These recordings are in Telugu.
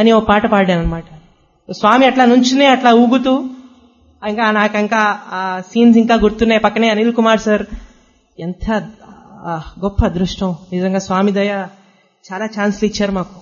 అని ఓ పాట పాడాను అనమాట స్వామి అట్లా నుంచునే అట్లా ఊగుతూ ఇంకా నాకు ఇంకా ఆ సీన్స్ ఇంకా గుర్తున్నాయి పక్కనే అనిల్ కుమార్ సార్ ఎంత ఆ, గొప్ప అదృష్టం నిజంగా స్వామి దయ చాలా ఛాన్స్లు ఇచ్చారు మాకు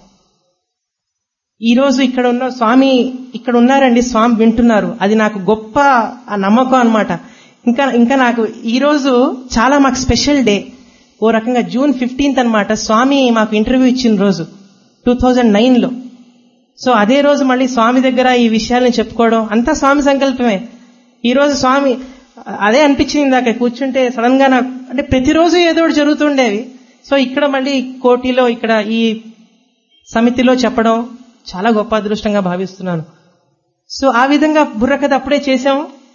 ఈ రోజు ఇక్కడ ఉన్న స్వామి ఇక్కడ ఉన్నారండి స్వామి వింటున్నారు అది నాకు గొప్ప ఆ నమ్మకం అన్నమాట ఇంకా ఇంకా నాకు ఈ రోజు చాలా మాకు స్పెషల్ డే ఓ రకంగా జూన్ ఫిఫ్టీన్త్ అన్నమాట స్వామి మాకు ఇంటర్వ్యూ ఇచ్చిన రోజు టూ థౌజండ్ నైన్లో సో అదే రోజు మళ్ళీ స్వామి దగ్గర ఈ విషయాలను చెప్పుకోవడం అంతా స్వామి సంకల్పమే ఈ రోజు స్వామి అదే అనిపించింది ఇందాక కూర్చుంటే సడన్ గా నాకు అంటే ప్రతిరోజు ఏదో ఒకటి జరుగుతుండేవి సో ఇక్కడ మళ్ళీ కోటిలో ఇక్కడ ఈ సమితిలో చెప్పడం చాలా గొప్ప అదృష్టంగా భావిస్తున్నాను సో ఆ విధంగా బుర్రకథ అప్పుడే చేశాం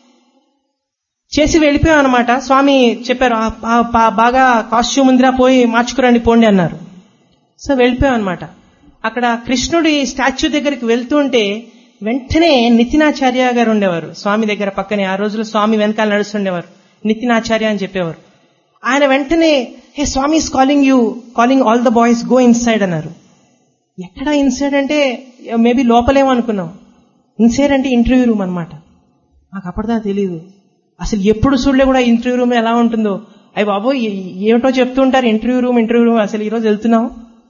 చేసి వెళ్ళిపోయాం అనమాట స్వామి చెప్పారు "ఆ, ఆ, బా- బాగా కాస్ట్యూమ్ ఉందిరా పోయి మార్చుకురండి పోండి అన్నారు సో వెళ్ళిపోయాం అనమాట అక్కడ కృష్ణుడి స్టాచ్యూ దగ్గరికి వెళ్తుంటే వెంటనే నితినాచార్య గారు ఉండేవారు స్వామి దగ్గర పక్కనే ఆ రోజుల్లో స్వామి వెనకాల నడుస్తుండేవారు నితినాచార్య అని చెప్పేవారు ఆయన వెంటనే hey Swami is calling you calling all the boys go inside అన్నారు ఎక్కడ ఇన్సైడ్ అంటే మేబీ లోపలేమో అనుకున్నాం ఇన్సైడ్ అంటే ఇంటర్వ్యూ రూమ్ అనమాట నాకు అప్పటిదా తెలియదు అసలు ఎప్పుడు చూడలే కూడా ఇంటర్వ్యూ రూమ్ ఎలా ఉంటుందో అయ్యి బాబోయ్ ఏ- ఏమిటో చెప్తుంటారు ఇంటర్వ్యూ రూమ్ ఇంటర్వ్యూ రూమ్ అసలు ఈరోజు వెళ్తున్నాం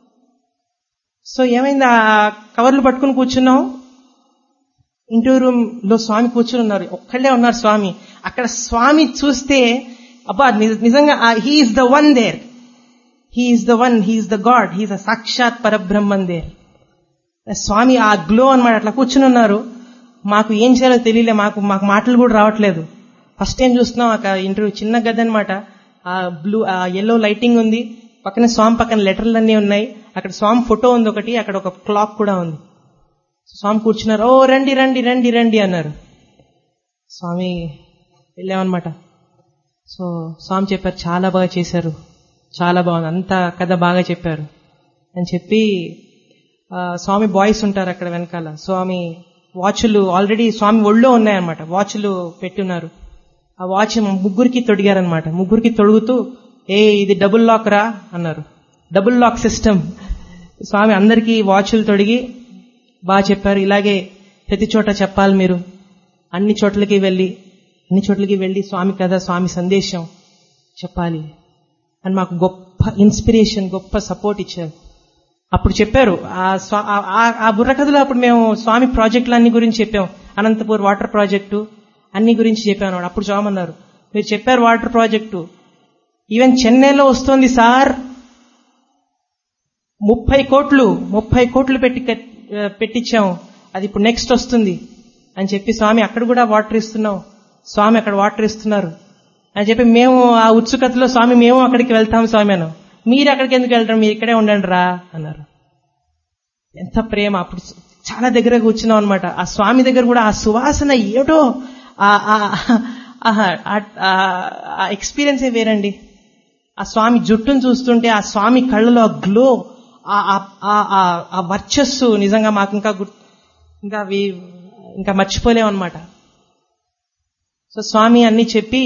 సో ఏమైంది ఆ కవర్లు పట్టుకుని కూర్చున్నాం ఇంటర్వ్యూ రూమ్ లో స్వామి కూర్చుని ఉన్నారు ఒక్కళ్ళే ఉన్నారు స్వామి అక్కడ స్వామి చూస్తే అబ్బా నిజ- నిజంగా he's the one there he's the one he's the god he's the సాక్షాత్ పరబ్రహ్మన్ దేర్ స్వామి ఆ గ్లో అన్నమాట అట్లా కూర్చుని ఉన్నారు మాకు ఏం చేయాలో తెలియలే మాకు మాకు మాటలు కూడా రావట్లేదు ఫస్ట్ టైం చూస్తున్నాం అక్కడ ఇంటర్వ్యూ చిన్న గది అనమాట ఆ బ్లూ ఆ ఎల్లో లైటింగ్ ఉంది పక్కన స్వామి పక్కన లెటర్లు అన్నీ ఉన్నాయి అక్కడ స్వామి ఫోటో ఉంది ఒకటి అక్కడ ఒక క్లాక్ కూడా ఉంది స్వామి కూర్చున్నారు ఓ రండి రండి రండి రండి అన్నారు స్వామి వెళ్ళామన్నమాట సో స్వామి చెప్పారు చాలా బాగా చేశారు చాలా బాగుంది అంతా కథ బాగా చెప్పారు అని చెప్పి ఆ, స్వామి బాయ్స్ ఉంటారు అక్కడ వెనకాల స్వామి వాచ్లు ఆల్రెడీ స్వామి ఒళ్ళో ఉన్నాయన్నమాట వాచ్లు పెట్టున్నారు ఆ వాచ్ ముగ్గురికి తొడిగారనమాట ముగ్గురికి తొడుగుతూ ఏ ఇది డబుల్ లాక్ రా అన్నారు డబుల్ లాక్ సిస్టమ్ స్వామి అందరికీ వాచ్లు తొడిగి బాగా చెప్పారు ఇలాగే ప్రతి చోట చెప్పాలి మీరు అన్ని చోట్లకి వెళ్ళి అన్ని చోట్లకి వెళ్ళి స్వామి కథ స్వామి సందేశం చెప్పాలి అని మాకు గొప్ప ఇన్స్పిరేషన్ గొప్ప సపోర్ట్ ఇచ్చారు అప్పుడు చెప్పారు ఆ స్వా- ఆ- ఆ- ఆ బుర్రకథలో అప్పుడు మేము స్వామి ప్రాజెక్టులు అన్ని గురించి చెప్పాం అనంతపూర్ వాటర్ ప్రాజెక్టు అన్ని గురించి చెప్పాను అప్పుడు చామన్నారు మీరు చెప్పారు వాటర్ ప్రాజెక్టు ఈవెన్ చెన్నైలో వస్తోంది సార్ ముప్పై కోట్లు ముప్పై కోట్లు పెట్టి కట్- ఆ, పెట్టించాం అది ఇప్పుడు నెక్స్ట్ వస్తుంది అని చెప్పి స్వామి అక్కడ కూడా వాటర్ ఇస్తున్నాం స్వామి అక్కడ వాటర్ ఇస్తున్నారు అని చెప్పి మేము ఆ ఉత్సుకతలో స్వామి మేము అక్కడికి వెళ్తాం స్వామి అను మీరు అక్కడికి ఎందుకు వెళ్తారు మీరు ఇక్కడే ఉండండి రా అన్నారు ఎంత ప్రేమ అప్పుడు చాలా దగ్గర కూర్చున్నాం అనమాట ఆ స్వామి దగ్గర కూడా ఆ సువాసన ఏటో ఆ- ఆ- ఆ- ఆ- ఆ ఎక్స్పీరియన్సే వేరండి ఆ స్వామి జుట్టును చూస్తుంటే ఆ స్వామి కళ్ళలో ఆ గ్లో ఆ- ఆ- ఆ- ఆ- ఆ వర్చస్సు నిజంగా మాకు ఇంకా గుర్- ఇంకా అవి ఇంకా మర్చిపోలేం అనమాట సో స్వామి అన్ని చెప్పి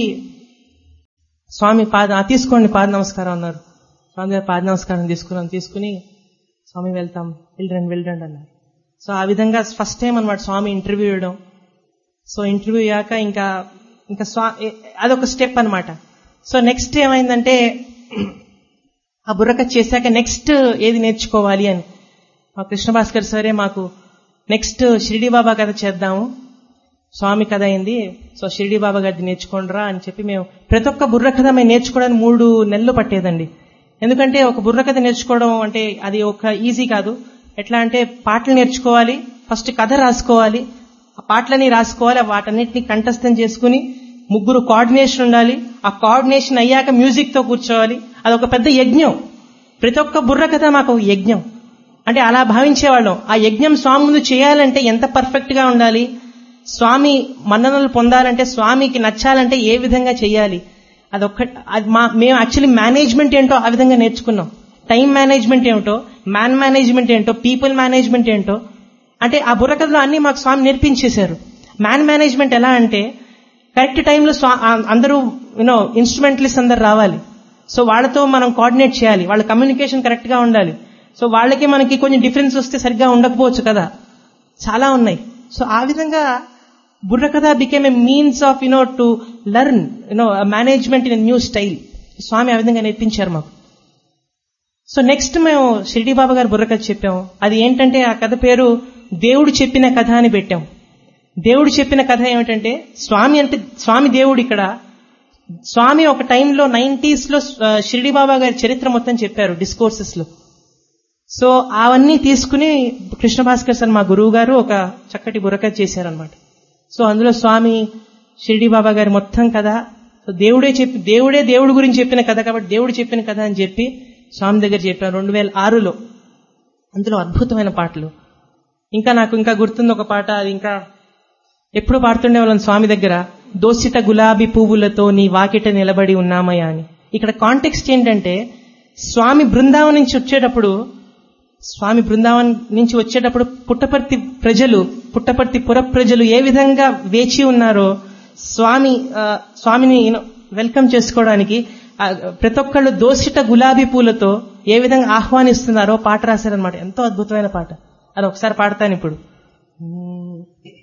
స్వామి పాద "ఆ, తీసుకోండి పాద నమస్కారం అన్నారు స్వామి గారు పాద నమస్కారం తీసుకున్నాం తీసుకుని స్వామి వెళ్తాం వెళ్ళండి వెళ్ళండి అన్నారు సో ఆ విధంగా ఫస్ట్ టైం అనమాట స్వామి ఇంటర్వ్యూ ఇవ్వడం సో ఇంటర్వ్యూ అయ్యాక ఇంకా ఇంకా స్వా ఏ- అదొక స్టెప్ అన్నమాట సో నెక్స్ట్ ఏమైందంటే ఆ బుర్రక చేశాక నెక్స్ట్ ఏది నేర్చుకోవాలి అని మా కృష్ణ భాస్కర్ సరే మాకు నెక్స్ట్ షిరిడి బాబా కథ చేద్దాము స్వామి కథ అయింది సో షిరిడి బాబా గారిది నేర్చుకోండిరా అని చెప్పి మేము ప్రతి ఒక్క బుర్ర కథ మేము నేర్చుకోవడానికి మూడు నెలలు పట్టేదండి ఎందుకంటే ఒక బుర్ర కథ నేర్చుకోవడం అంటే అది ఒక ఈజీ కాదు ఎట్లా అంటే పాటలు నేర్చుకోవాలి ఫస్ట్ కథ రాసుకోవాలి ఆ పాటలని రాసుకోవాలి వాటన్నిటిని కంఠస్థం చేసుకుని ముగ్గురు కోఆర్డినేషన్ ఉండాలి ఆ కోఆర్డినేషన్ అయ్యాక మ్యూజిక్ తో కూర్చోవాలి అదొక పెద్ద యజ్ఞం ప్రతి ఒక్క బుర్ర కథ మాకు ఒక యజ్ఞం అంటే అలా భావించేవాళ్ళం ఆ యజ్ఞం స్వామి ముందు చేయాలంటే ఎంత పర్ఫెక్ట్ గా ఉండాలి స్వామి మన్ననలు పొందాలంటే స్వామికి నచ్చాలంటే ఏ విధంగా చేయాలి అదొక్క అది మా మేము యాక్చువల్లీ మేనేజ్మెంట్ ఏంటో ఆ విధంగా నేర్చుకున్నాం టైం మేనేజ్మెంట్ ఏమిటో మ్యాన్ మేనేజ్మెంట్ ఏంటో పీపుల్ మేనేజ్మెంట్ ఏంటో అంటే ఆ బుర్రకథలో అన్ని మాకు స్వామి నేర్పించేశారు మ్యాన్ మేనేజ్మెంట్ ఎలా అంటే కరెక్ట్ టైంలో స్వా ఆ- అందరూ యూనో ఇన్స్ట్రుమెంటలిస్ట్ అందరు రావాలి సో వాళ్ళతో మనం కోఆర్డినేట్ చేయాలి వాళ్ళ కమ్యూనికేషన్ కరెక్ట్ గా ఉండాలి సో వాళ్ళకి మనకి కొంచెం డిఫరెన్స్ వస్తే సరిగ్గా ఉండకపోవచ్చు కదా చాలా ఉన్నాయి సో ఆ విధంగా Burrakatha became a means of you know to learn you know management in new style Swami ఆ విధంగా నేర్పించారు మాకు సో నెక్స్ట్ మేము షిరిడి బాబా గారు బుర్రకథ చెప్పాము అది ఏంటంటే ఆ కథ పేరు దేవుడు చెప్పిన కథ అని పెట్టాం దేవుడు చెప్పిన కథ ఏమిటంటే స్వామి అంటే స్వామి దేవుడు ఇక్కడ స్వామి ఒక టైంలో నైన్టీస్ లో ఆ, షిరిడి బాబా గారి చరిత్ర మొత్తం చెప్పారు డిస్కోర్సెస్ లో సో అవన్నీ తీసుకుని కృష్ణ భాస్కర్ సార్ మా గురువు గారు ఒక చక్కటి బుర్రకథ చేశారనమాట సో అందులో స్వామి షిరిడి బాబా గారి మొత్తం కథ సో దేవుడే చెప్పి దేవుడే దేవుడి గురించి చెప్పిన కథ కాబట్టి దేవుడు చెప్పిన కథ అని చెప్పి స్వామి దగ్గర చెప్పారు రెండు వేల ఆరులో అందులో అద్భుతమైన పాటలు ఇంకా నాకు ఇంకా గుర్తుంది ఒక పాట అది ఇంకా ఎప్పుడు పాడుతుండే వాళ్ళం స్వామి దగ్గర దోసిట గులాబీ పువ్వులతో నీ వాకిట నిలబడి ఉన్నామయ్యా అని ఇక్కడ కాంటెక్స్ట్ ఏంటంటే స్వామి బృందావనం నుంచి వచ్చేటప్పుడు స్వామి బృందావన్ నుంచి వచ్చేటప్పుడు పుట్టపర్తి ప్రజలు పుట్టపర్తి పుర ప్రజలు ఏ విధంగా వేచి ఉన్నారో స్వామి ఆ, స్వామిని వెల్కమ్ చేసుకోవడానికి ఆ, ప్రతి ఒక్కళ్ళు దోసిట గులాబీ పూలతో ఏ విధంగా ఆహ్వానిస్తున్నారో పాట రాశారనమాట ఎంతో అద్భుతమైన పాట అది ఒకసారి పాడతాను ఇప్పుడు